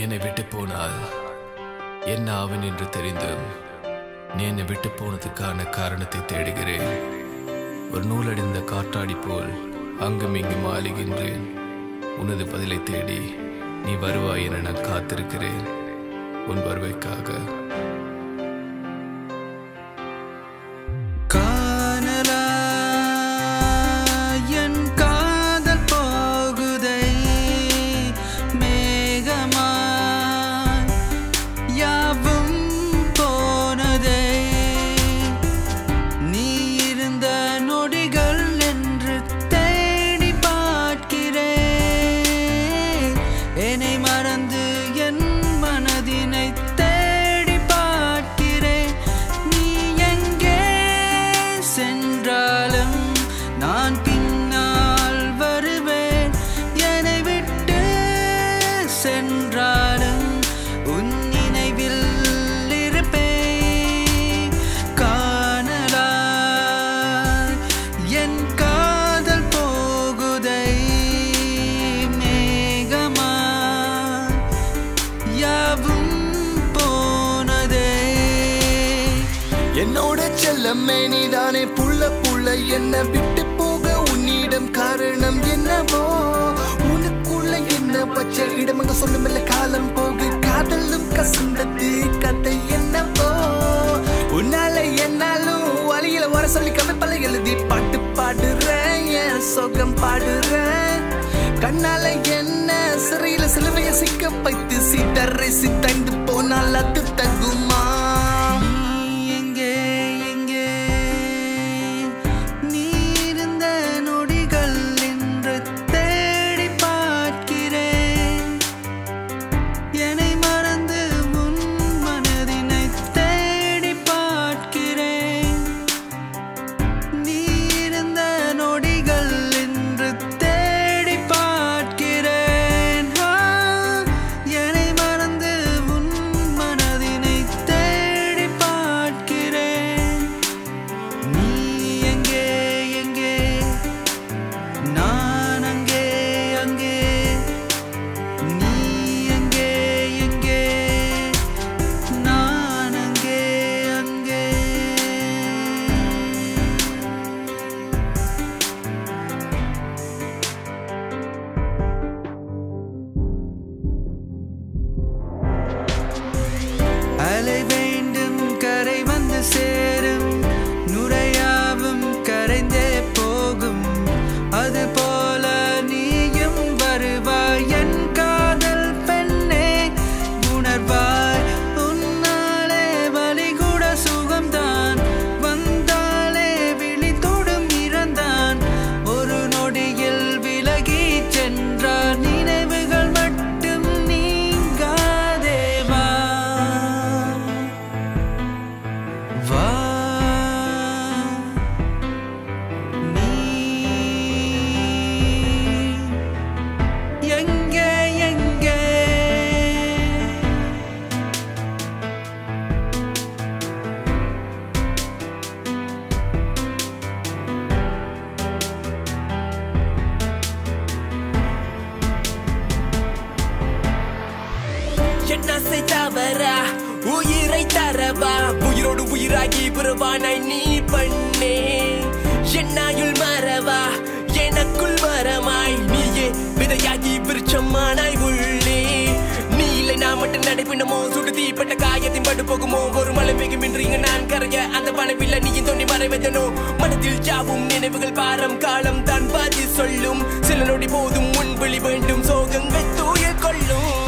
என்னை விட்டு போனால் என்ன ஆவேன் என்று தெரிந்தும் நீ என்னை விட்டு போனதுக்கான காரணத்தை தேடுகிறேன் ஒரு நூலடைந்த காற்றாடி போல் அங்கும் இங்கும் ஆளுகின்றேன் உனது பதிலை தேடி நீ வருவாய் என நான் காத்திருக்கிறேன் உன் வருவைக்காக காணலா என் காதல் போகுதை மேகமாய் யாவும் போனதே நீ இருந்த நொடிகள் என்று தேடி பார்க்கிறேன் என்னை மறந்து என் மனதினை தேடி பார்க்கிறேன் நீ எங்கே சென்றாலும் நான் பின்னால் வருவேன் என்னை விட்டு சென்றாலும் உன் நினைவில் இருப்பேன் காணலா என் காதல் போகுதை மேகமா யாவும் போனதே என்னோட செல்லம்மே நீதானே புள்ள புள்ள என்ன விட்டு போக உன்னிடம் காரணம் என்னவோ உனக்குள்ள என்ன பச்சை இடமங்க சொல்லுமில்ல காலம் போகு காதலும் கசந்தது கதை என்னவோ உன்னால என்னாலும் வழியில வர சொல்லி கமைப்பல எழுதி பாட்டு பாடுறேன் என் சொகம் பாடுறேன் கண்ணால என்ன சிறையில சிலுவைய சிக்க வைத்து சித்தரை சித்தந்து போனால் அது தகுமா நீ எங்கே எங்கே நீ இருந்த நொடிகள் என்று தேடி பார்க்கிறேன் என்னை மறந்து உன் மனதினை தேடி பார்க்கிறேன் நீ இருந்த நொடிகள் என்று தேடி பார்க்கிறேன் ஆ, என்னை மறந்து உன் மனதினை தேடி பார்க்கிறேன் நீ எங்கே எங்கே நான் அங்கே அங்கே நீ எங்கே எங்கே நான் அங்கே அங்கே அலை வேண்டும் கரை வந்து சேரும் நுரையாவும் கரைந்தே போகும் அது போல நீயும் வருவாய் என் காதல் பெண்ணே உணர்வாய் உன்னாலே வலி கூட சுகம்தான் வந்தாலே விழி தொடும் இறந்தான் ஒரு நொடியில் விலகி சென்றார் நினைவுகள் மட்டும் நீங்காதே வா வா நீ எங்கே எங்கே என்ன செய்தவரா உயிரை தரவா உயிரோடு உயிராகி புறவானாய் நீ பண்ணே என்னாயுள் மறவா எனக்குள் வரமாய் நீயே விதையாகி விருட்சமானாய் உள்ளே நீ இல்லை நான் மட்டும் நடைபினமோ சுடு தீப்பட்ட காயத்தின் பட்டு போகுமோ ஒரு மலை மிகும் இன்று இங்கு நான் கரைய அந்த பணவில்லை நீயும் தோண்டி மறைவதனோ மனதில் ஜாவும் நினைவுகள் பாரம் காலம் தான் பாதி சொல்லும் சில நொடி போதும் முன்விழி வேண்டும் சோகங்கள் தூய கொள்ளும்